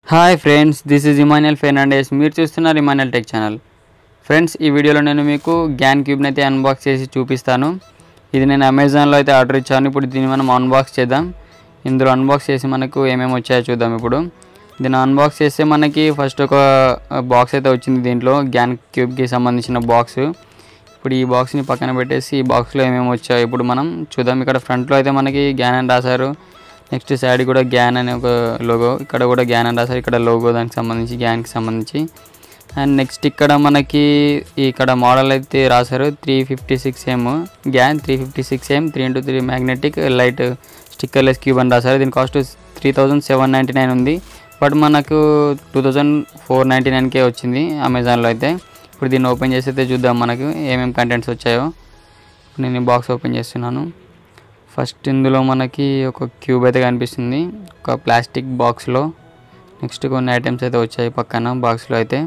hi friends this is Emmanuel Fernandes మీరు చూస్తున్నారు Emmanuel tech channel friends ఈ వీడియోలో నేను మీకు గ్యాన్ క్యూబ్ని అయితే అన్బాక్స్ చేసి చూపిస్తాను ఇది నేను అమెజాన్లో అయితే ఆర్డర్ ఇచ్చాను ఇప్పుడు దీన్ని మనం అన్బాక్స్ చేద్దాం ఇందులో అన్బాక్స్ చేసి మనకు ఏమేమి వచ్చాయో చూద్దాం ఇప్పుడు దీన్ని అన్బాక్స్ చేస్తే మనకి ఫస్ట్ ఒక బాక్స్ అయితే వచ్చింది దీంట్లో గ్యాన్ క్యూబ్కి సంబంధించిన బాక్స్ ఇప్పుడు ఈ బాక్స్ని పక్కన పెట్టేసి ఈ బాక్స్లో ఏమేమి వచ్చాయో ఇప్పుడు మనం చూద్దాం ఇక్కడ ఫ్రంట్లో అయితే మనకి గ్యాన్ అని రాశారు నెక్స్ట్ సైడ్ కూడా గ్యాన్ అనే ఒక లోగో ఇక్కడ కూడా గ్యాన్ అని రాశారు ఇక్కడ లోగో దానికి సంబంధించి గ్యాన్కి సంబంధించి అండ్ నెక్స్ట్ ఇక్కడ మనకి ఇక్కడ మోడల్ అయితే రాశారు three fifty six M GAN three fifty six M three into three magnetic light stickerless cube అని రాశారు దీని cost three thousand seven ninety nine ఉంది బట్ మనకు టూ థౌజండ్ ఫోర్ నైంటీ నైన్కే వచ్చింది అమెజాన్లో అయితే ఇప్పుడు దీన్ని ఓపెన్ చేసి అయితే చూద్దాం మనకు ఏమేమి కంటెంట్స్ వచ్చాయో నేను ఈ బాక్స్ ఓపెన్ చేస్తున్నాను ఫస్ట్ ఇందులో మనకి ఒక క్యూబ్ అయితే కనిపిస్తుంది ఒక ప్లాస్టిక్ బాక్స్లో నెక్స్ట్ కొన్ని ఐటమ్స్ అయితే వచ్చాయి పక్కన బాక్స్లో అయితే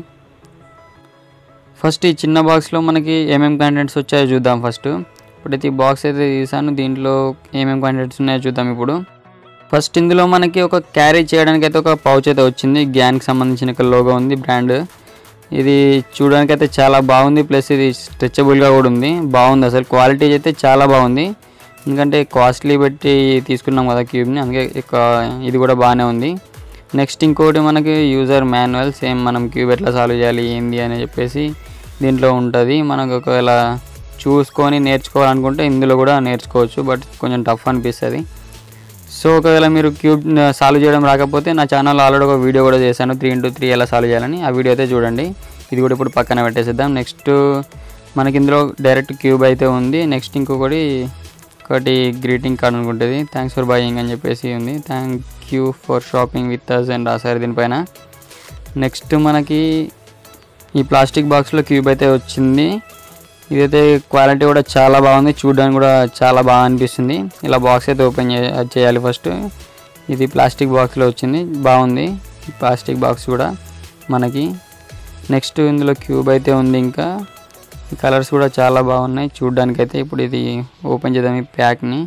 ఫస్ట్ ఈ చిన్న బాక్స్లో మనకి ఏమేమి కంటెంట్స్ వచ్చాయో చూద్దాం ఫస్ట్ ఇప్పుడైతే ఈ బాక్స్ అయితే తీసాను దీంట్లో ఏమేమి కంటెంట్స్ ఉన్నాయో చూద్దాం ఇప్పుడు ఫస్ట్ ఇందులో మనకి ఒక క్యారీ చేయడానికి అయితే ఒక పౌచ్ అయితే వచ్చింది గ్యాన్కి సంబంధించిన ఒక లోగో ఉంది బ్రాండ్ ఇది చూడడానికి అయితే చాలా బాగుంది ప్లస్ ఇది స్ట్రెచబుల్గా కూడా ఉంది బాగుంది అసలు క్వాలిటీ అయితే చాలా బాగుంది ఎందుకంటే కాస్ట్లీ పెట్టి తీసుకున్నాం కదా క్యూబ్ని అందుకే ఇక ఇది కూడా బాగానే ఉంది నెక్స్ట్ ఇంకోటి మనకి యూజర్ మాన్యువల్ సేమ్ మనం క్యూబ్ ఎట్లా సాల్వ్ చేయాలి ఏంది అని చెప్పేసి దీంట్లో ఉంటుంది మనకు ఒకవేళ చూసుకొని నేర్చుకోవాలనుకుంటే ఇందులో కూడా నేర్చుకోవచ్చు బట్ కొంచెం టఫ్ అనిపిస్తుంది సో ఒకవేళ మీరు క్యూబ్ సాల్వ్ చేయడం రాకపోతే నా ఛానల్ ఆల్రెడీ ఒక వీడియో కూడా చేశాను త్రీ ఇంటూ త్రీ ఎలా సాల్వ్ చేయాలని ఆ వీడియో అయితే చూడండి ఇది కూడా ఇప్పుడు పక్కన పెట్టేసేద్దాం నెక్స్ట్ మనకి ఇందులో డైరెక్ట్ క్యూబ్ అయితే ఉంది నెక్స్ట్ ఇంకొకటి ఒకటి గ్రీటింగ్ కార్డ్ అనుకుంటుంది థ్యాంక్స్ ఫర్ బయింగ్ అని చెప్పేసి ఉంది thank you for shopping with us అని రాశారు దీనిపైన నెక్స్ట్ మనకి ఈ ప్లాస్టిక్ బాక్స్లో క్యూబ్ అయితే వచ్చింది ఇదైతే క్వాలిటీ కూడా చాలా బాగుంది చూడడానికి కూడా చాలా బాగా అనిపిస్తుంది ఇలా బాక్స్ అయితే ఓపెన్ చేయాలి ఫస్ట్ ఇది ప్లాస్టిక్ బాక్స్లో వచ్చింది బాగుంది ఈ ప్లాస్టిక్ బాక్స్ కూడా మనకి నెక్స్ట్ ఇందులో క్యూబ్ అయితే ఉంది ఇంకా ఈ కలర్స్ కూడా చాలా బాగున్నాయి చూడడానికి అయితే ఇప్పుడు ఇది ఓపెన్ చేద్దాం ఈ ప్యాక్ని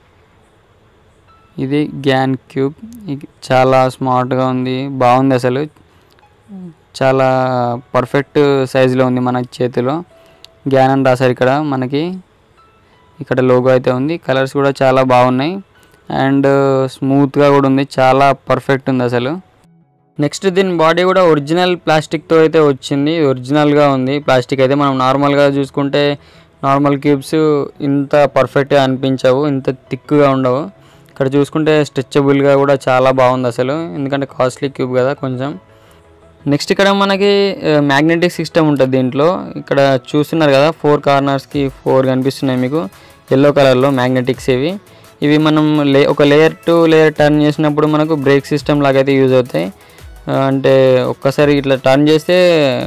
ఇది గ్యాన్ క్యూబ్ ఇది చాలా స్మార్ట్గా ఉంది బాగుంది అసలు చాలా పర్ఫెక్ట్ సైజులో ఉంది మన చేతిలో గ్యాన్ అని రాశారు ఇక్కడ మనకి ఇక్కడ లోగో అయితే ఉంది కలర్స్ కూడా చాలా బాగున్నాయి అండ్ స్మూత్గా కూడా ఉంది చాలా పర్ఫెక్ట్ ఉంది అసలు నెక్స్ట్ దీని బాడీ కూడా ఒరిజినల్ ప్లాస్టిక్తో అయితే వచ్చింది ఒరిజినల్గా ఉంది ప్లాస్టిక్ అయితే మనం నార్మల్గా చూసుకుంటే నార్మల్ క్యూబ్స్ ఇంత పర్ఫెక్ట్గా అనిపించవు ఇంత థిక్గా ఉండవు ఇక్కడ చూసుకుంటే స్ట్రెచబుల్గా కూడా చాలా బాగుంది అసలు ఎందుకంటే కాస్ట్లీ క్యూబ్ కదా కొంచెం నెక్స్ట్ ఇక్కడ మనకి మ్యాగ్నెటిక్ సిస్టమ్ ఉంటుంది దీంట్లో ఇక్కడ చూస్తున్నారు కదా ఫోర్ కార్నర్స్కి ఫోర్ కనిపిస్తున్నాయి మీకు ఎల్లో కలర్లో మ్యాగ్నెటిక్స్ ఇవి ఇవి మనం లే ఒక లేయర్ టు లేయర్ టర్న్ చేసినప్పుడు మనకు బ్రేక్ సిస్టమ్ లాగా అయితే యూజ్ అవుతాయి అంటే ఒక్కసారి ఇట్లా టర్న్ చేస్తే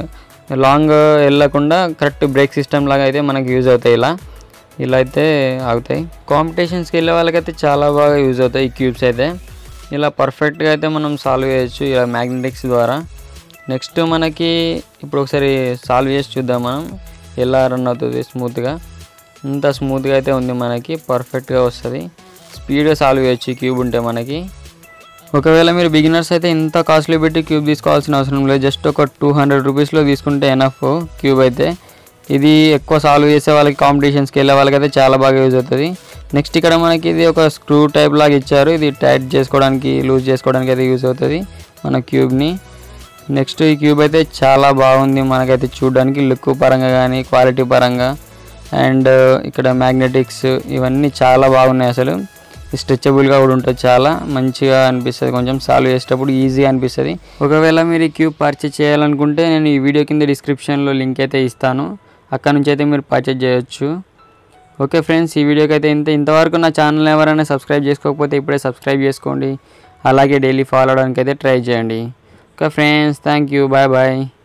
లాంగ్ వెళ్ళకుండా కరెక్ట్ బ్రేక్ సిస్టమ్ లాగా అయితే మనకు యూజ్ అవుతాయి ఇలా ఇలా అయితే ఆగుతాయి కాంపిటీషన్స్కి వెళ్ళే వాళ్ళకైతే చాలా బాగా యూజ్ అవుతాయి ఈ క్యూబ్స్ అయితే ఇలా పర్ఫెక్ట్గా అయితే మనం సాల్వ్ చేయొచ్చు ఇలా మ్యాగ్నెటిక్స్ ద్వారా నెక్స్ట్ మనకి ఇప్పుడు ఒకసారి సాల్వ్ చేసి చూద్దాం మనం ఎలా రన్ అవుతుంది స్మూత్గా ఇంత స్మూత్గా అయితే ఉంది మనకి పర్ఫెక్ట్గా వస్తుంది స్పీడ్గా సాల్వ్ చేయొచ్చు ఈ క్యూబ్ ఉంటే మనకి ఒకవేళ మీరు బిగినర్స్ అయితే ఇంత కాస్ట్లీ పెట్టి క్యూబ్ తీసుకోవాల్సిన అవసరం లేదు జస్ట్ ఒక టూ హండ్రెడ్ రూపీస్లో తీసుకుంటే ఎనఫ్ క్యూబ్ అయితే ఇది ఎక్కువ సాల్వ్ చేసే వాళ్ళకి కాంపిటీషన్స్కి వెళ్ళే వాళ్ళకైతే చాలా బాగా యూజ్ అవుతుంది నెక్స్ట్ ఇక్కడ మనకి ఇది ఒక స్క్రూ టైప్ లాగా ఇచ్చారు ఇది టైట్ చేసుకోవడానికి లూజ్ చేసుకోవడానికి అయితే యూజ్ అవుతుంది మన క్యూబ్ని నెక్స్ట్ ఈ క్యూబ్ అయితే చాలా బాగుంది మనకైతే చూడడానికి లుక్ పరంగా కానీ క్వాలిటీ పరంగా అండ్ ఇక్కడ మ్యాగ్నెటిక్స్ ఇవన్నీ చాలా బాగున్నాయి అసలు స్ట్రెచబుల్గా కూడా ఉంటుంది చాలా మంచిగా అనిపిస్తుంది కొంచెం సాల్వ్ చేసేటప్పుడు ఈజీగా అనిపిస్తుంది ఒకవేళ మీరు ఈ క్యూబ్ పర్చేజ్ చేయాలనుకుంటే నేను ఈ వీడియో కింద డిస్క్రిప్షన్లో లింక్ అయితే ఇస్తాను అక్కడ నుంచి అయితే మీరు పర్చేజ్ చేయొచ్చు ఓకే ఫ్రెండ్స్ ఈ వీడియోకి అయితే ఇంత ఇంతవరకు నా ఛానల్ ఎవరైనా సబ్స్క్రైబ్ చేసుకోకపోతే ఇప్పుడే సబ్స్క్రైబ్ చేసుకోండి అలాగే డైలీ ఫాలో అవడానికి అయితే ట్రై చేయండి okay friends thank you bye bye